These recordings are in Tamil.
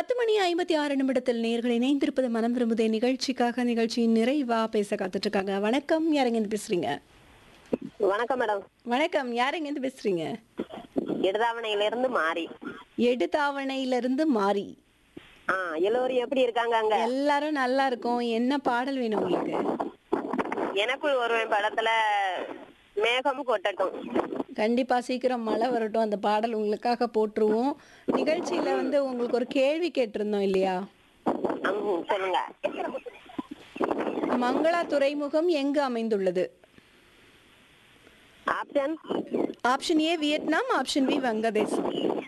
பத்து மணி ஐம்பத்தி ஆறு நிமிடத்தில் நேர்கள் இணைந்திருப்பது மனம் விரும்புதே நிகழ்ச்சிக்காக நிகழ்ச்சியின் நிறைவா பேச காத்துட்டு இருக்காங்க வணக்கம் யாரெங்கேருந்து பேசுறீங்க வணக்கம் மேடம் வணக்கம் யாரெங்கேருந்து பேசுறீங்க இடதாவணையில இருந்து மாறி எடுத்தாவணையிலிருந்து மாறி ஆ எல்லோரும் எப்படி இருக்காங்க அங்க எல்லாரும் நல்லா இருக்கும் என்ன பாடல் வேணும் உங்களுக்கு எனக்குள் ஒருவன் படத்துல மேகம் கொட்டட்டும் கண்டிப்பா சீக்கிரம் மழை வரட்டும் அந்த பாடல் உங்களுக்காக போட்டுருவோம் நிகழ்ச்சியில வந்து உங்களுக்கு ஒரு கேள்வி கேட்டிருந்தோம் இல்லையா ம், சொல்லுங்க மங்களா துறைமுகம் எங்கு அமைந்துள்ளது option option A Vietnam option B வங்கதேசம்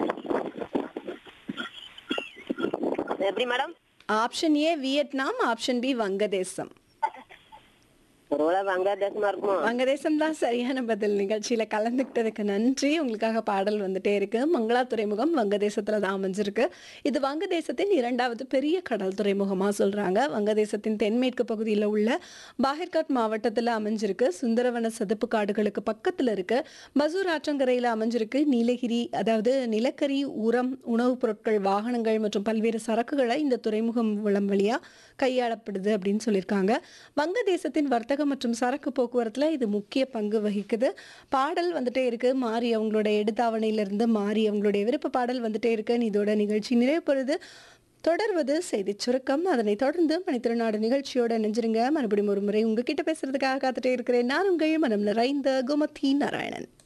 எப்படி madam option A Vietnam option B வங்கதேசம் ஒருவேளை வங்கதேசமா இருக்குமோ வங்கதேசம் தான் சரியான பதில் நிகழ்ச்சியில கலந்துக்கிட்டதுக்கு நன்றி உங்களுக்காக பாடல் வந்துட்டே இருக்கு மங்களா துறைமுகம் வங்கதேசத்துல தான் அமைஞ்சிருக்கு இது வங்கதேசத்தின் இரண்டாவது பெரிய கடல் துறைமுகமா சொல்றாங்க வங்கதேசத்தின் தென்மேற்கு பகுதியில் உள்ள பாகர்காட் மாவட்டத்துல அமைஞ்சிருக்கு சுந்தரவன சதுப்பு காடுகளுக்கு பக்கத்துல இருக்கு பசூர் ஆற்றங்கரையில அமைஞ்சிருக்கு நீலகிரி அதாவது நிலக்கரி உரம் உணவுப் பொருட்கள் வாகனங்கள் மற்றும் பல்வேறு சரக்குகளை இந்த துறைமுகம் வளம் வழியா கையாளப்படுது அப்படின்னு சொல்லியிருக்காங்க வங்கதேசத்தின் வர்த்தகம் மற்றும் சரக்கு போக்குவரத்துல இது முக்கிய பங்கு வகிக்குது பாடல் வந்துட்டே இருக்கு மாறி அவங்களோட எடுத்தாவணையிலிருந்து மாறி அவங்களுடைய விருப்ப பாடல் வந்துட்டே இருக்கு இதோட நிகழ்ச்சி நிறைவு பெறுது தொடர்வது செய்திச் சுருக்கம் அதனைத் தொடர்ந்து மணித்திருநாடு நிகழ்ச்சியோட நெஞ்சிருங்க மறுபடியும் ஒரு முறை உங்ககிட்ட பேசுறதுக்காக காத்துட்டே இருக்கிறேன் நான் உங்கள் மனம் நிறைந்த குமதி நாராயணன்